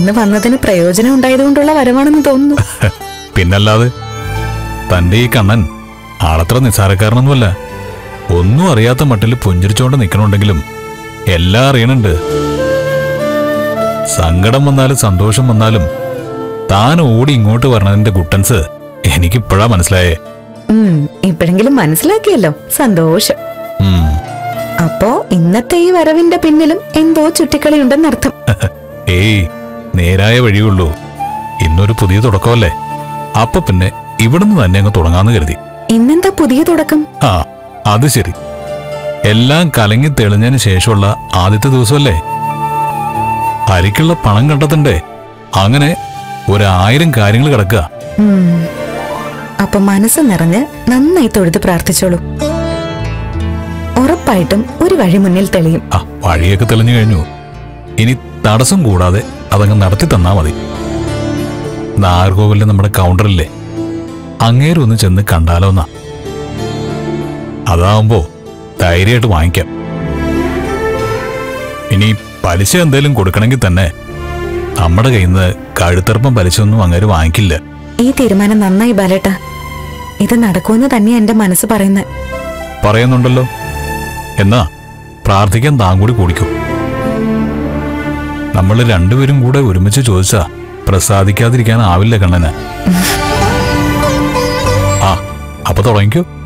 ഇന്ന് വന്നതിന് പ്രയോജനം ഉണ്ടായതുകൊണ്ടുള്ള വരവാണെന്ന് തോന്നുന്നു പിന്നല്ലാതെ തന്റെ ഈ കണ്ണൻ ആളത്ര നിസ്സാരക്കാരനൊന്നുമല്ല ഒന്നും അറിയാത്ത മട്ടിൽ പുഞ്ചിരിച്ചോണ്ട് നിൽക്കണുണ്ടെങ്കിലും എല്ലാം അറിയണുണ്ട് സങ്കടം വന്നാലും സന്തോഷം വന്നാലും താൻ ഓടി ഇങ്ങോട്ട് വരണതിന്റെ ഗുട്ടൻസ് എനിക്കിപ്പോഴാ മനസ്സിലായേ ഉം, ഇപ്പോഴെങ്കിലും മനസ്സിലാക്കിയല്ലോ സന്തോഷം ഉം. അപ്പോ ഇന്നത്തെ ഈ വരവിന്റെ പിന്നിലും എന്തോ ചുറ്റിക്കളി ഉണ്ടെന്നർത്ഥം ഏയ് നേരായ വഴിയുള്ളൂ ഇന്നൊരു പുതിയ തുടക്കമല്ലേ അപ്പൊ പിന്നെ ഇവിടുന്ന് തന്നെ അങ്ങ് തുടങ്ങാന്ന് കരുതി ഇന്നെന്താ പുതിയ തുടക്കം ആ അത് ശരി എല്ലാം കലങ്ങി തെളിഞ്ഞതിന് ശേഷമുള്ള ആദ്യത്തെ ദിവസമല്ലേ അരിക്കുള്ള പണം കണ്ടെത്തണ്ടേ അങ്ങനെ ഒരായിരം കാര്യങ്ങൾ കിടക്കുക ഉം. അപ്പൊ മനസ്സ് നിറഞ്ഞ് നന്നായി തൊഴുത് പ്രാർത്ഥിച്ചോളൂ ഉറപ്പായിട്ടും ഒരു വഴി മുന്നിൽ തെളിയും ആ വഴിയൊക്കെ തെളിഞ്ഞു കഴിഞ്ഞു ഇനി തടസ്സം കൂടാതെ അതങ്ങ് നടത്തി തന്നാ മതി നാഗർകോവിലിലെ നമ്മുടെ കൗണ്ടറില്ലേ അങ്ങേരൊന്ന് ചെന്ന് കണ്ടാലോ എന്നാ അതാവുമ്പോ ധൈര്യമായിട്ട് വാങ്ങിക്കാം ഇനി പലിശ എന്തേലും കൊടുക്കണമെങ്കിൽ തന്നെ നമ്മുടെ കയ്യിൽ നിന്ന് കഴുത്തർപ്പം പലിശയൊന്നും അങ്ങേര് വാങ്ങിക്കില്ല ഈ തീരുമാനം നന്നായി ബാലേട്ട ഇത് നടക്കുമെന്ന് തന്നെയാ എന്റെ മനസ്സ് പറയുന്നത് പറയുന്നുണ്ടല്ലോ എന്നാ പ്രാർത്ഥിക്കാൻ താൻ കൂടി കൂടിക്കൂ നമ്മൾ രണ്ടുപേരും കൂടെ ഒരുമിച്ച് ചോദിച്ചാ പ്രസാദിക്കാതിരിക്കാനാവില്ല കണ്ണന് ആ അപ്പൊ തുടങ്ങിക്കോ